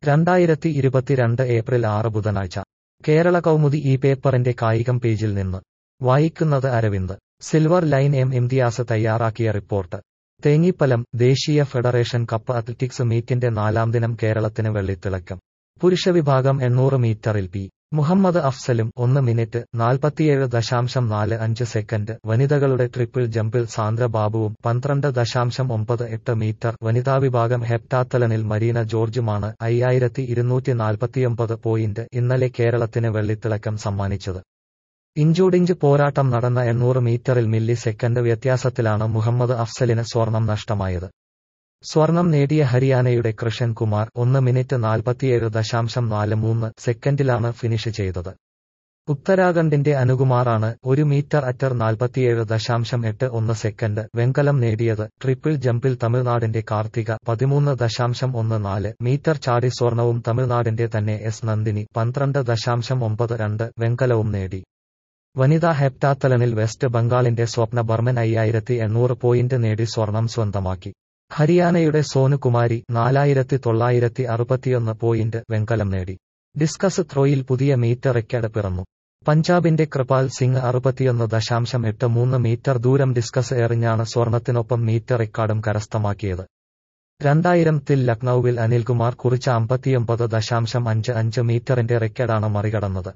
രണ്ടായിരത്തി ഇരുപത്തിരണ്ട് ഏപ്രിൽ ആറ് ബുധനാഴ്ച കേരള കൗമുദി ഈ പേപ്പറിന്റെ കായികം പേജിൽ നിന്ന് വായിക്കുന്നത് Arvind silver line M Imtiaz തയ്യാറാക്കിയ റിപ്പോർട്ട് തേങ്ങിപ്പലം ദേശീയ ഫെഡറേഷൻ കപ്പ് അത്ലറ്റിക്സ് മീറ്റിന്റെ നാലാം ദിനം കേരളത്തിന് വെള്ളിത്തിളക്കം പുരുഷ വിഭാഗം എണ്ണൂറ് മീറ്ററിൽ പി മുഹമ്മദ് അഫ്സലും ഒന്ന് മിനിറ്റ് നാൽപ്പത്തിയേഴ് ദശാംശം നാല് അഞ്ച് സെക്കൻഡ് വനിതകളുടെ ട്രിപ്പിൾ ജമ്പിൽ സാന്ദ്ര ബാബുവും പന്ത്രണ്ട് ദശാംശം ഒമ്പത് എട്ട് മീറ്റർ വനിതാ വിഭാഗം ഹെപ്റ്റാത്തലനിൽ മരീന ജോർജുമാണ് അയ്യായിരത്തി ഇരുന്നൂറ്റി നാൽപ്പത്തിയൊമ്പത് പോയിന്റ് ഇന്നലെ കേരളത്തിന് വെള്ളിത്തിളക്കം സമ്മാനിച്ചത് ഇഞ്ചോടിഞ്ച് പോരാട്ടം നടന്ന എണ്ണൂറ് മീറ്ററിൽ മില്ലി സെക്കൻഡ് വ്യത്യാസത്തിലാണ് മുഹമ്മദ് അഫ്സലിന് സ്വർണം നഷ്ടമായത് സ്വർണം നേടിയ ഹരിയാനയുടെ കൃഷൻ കുമാർ ഒന്ന് മിനിറ്റ് നാൽപ്പത്തിയേഴ് ദശാംശം നാല് മൂന്ന് സെക്കൻഡിലാണ് ഫിനിഷ് ചെയ്തത് ഉത്തരാഖണ്ഡിന്റെ അനുകുമാറാണ് ഒരു മീറ്റർ അറ്റർ നാൽപ്പത്തിയേഴ് ദശാംശം എട്ട് ഒന്ന് സെക്കൻഡ് വെങ്കലം നേടിയത് ട്രിപ്പിൾ ജമ്പിൽ തമിഴ്നാടിന്റെ കാർത്തിക പതിമൂന്ന് ദശാംശം ഒന്ന് നാല് മീറ്റർ ചാടി സ്വർണവും തമിഴ്നാടിന്റെ തന്നെ എസ് നന്ദിനി പന്ത്രണ്ട് ദശാംശം ഒമ്പത് രണ്ട് വെങ്കലവും നേടി വനിതാ ഹെപ്റ്റാത്തലനിൽ വെസ്റ്റ് ബംഗാളിന്റെ സ്വപ്ന ബർമൻ അയ്യായിരത്തി എണ്ണൂറ് പോയിന്റ് നേടി സ്വർണം സ്വന്തമാക്കി ഹരിയാനയുടെ സോനുകുമാരി നാലായിരത്തി തൊള്ളായിരത്തി അറുപത്തിയൊന്ന് പോയിന്റ് വെങ്കലം നേടി ഡിസ്കസ് ത്രോയിൽ പുതിയ മീറ്റർ റെക്കോർഡ് പിറന്നു പഞ്ചാബിന്റെ കൃപാൽ സിംഗ് അറുപത്തിയൊന്ന് ദശാംശം എട്ട് മൂന്ന് മീറ്റർ ദൂരം ഡിസ്കസ് എറിഞ്ഞാണ് സ്വർണത്തിനൊപ്പം മീറ്റർ റെക്കോർഡും കരസ്ഥമാക്കിയത് രണ്ടായിരത്തിൽ ലക്നൌവിൽ അനിൽകുമാർ കുറിച്ച അമ്പത്തിയൊമ്പത് ദശാംശം അഞ്ച് അഞ്ച് മീറ്ററിന്റെ റെക്കോർഡാണ് മറികടന്നത്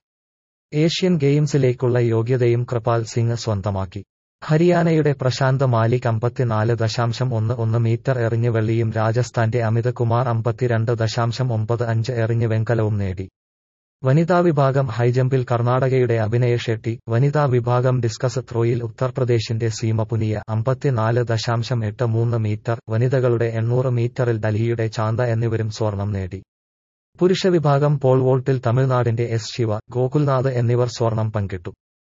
ഏഷ്യൻ ഗെയിംസിലേക്കുള്ള യോഗ്യതയും കൃപാൽ സിംഗ് സ്വന്തമാക്കി ഹരിയാനയുടെ പ്രശാന്ത് മാലിക് അമ്പത്തിനാല് ദശാംശം ഒന്ന് ഒന്ന് മീറ്റർ എറിഞ്ഞ് വെള്ളിയും രാജസ്ഥാന്റെ അമിത് കുമാർ അമ്പത്തിരണ്ട് ദശാംശം ഒമ്പത് അഞ്ച് എറിഞ്ഞ് വെങ്കലവും നേടി വനിതാ വിഭാഗം ഹൈജമ്പിൽ കർണാടകയുടെ അഭിനയ ഷെട്ടി വനിതാ വിഭാഗം ഡിസ്കസ് ത്രോയിൽ ഉത്തർപ്രദേശിന്റെ സീമ പുനിയ അമ്പത്തിനാല് ദശാംശം എട്ട് മൂന്ന് മീറ്റർ വനിതകളുടെ എണ്ണൂറ് മീറ്ററിൽ ഡൽഹിയുടെ ചാന്ത എന്നിവരും സ്വർണം നേടി പുരുഷ വിഭാഗം പോൾ വോൾട്ടിൽ തമിഴ്നാടിന്റെ എസ് ശിവ ഗോകുൽനാഥ് എന്നിവർ സ്വർണം പങ്കിട്ടു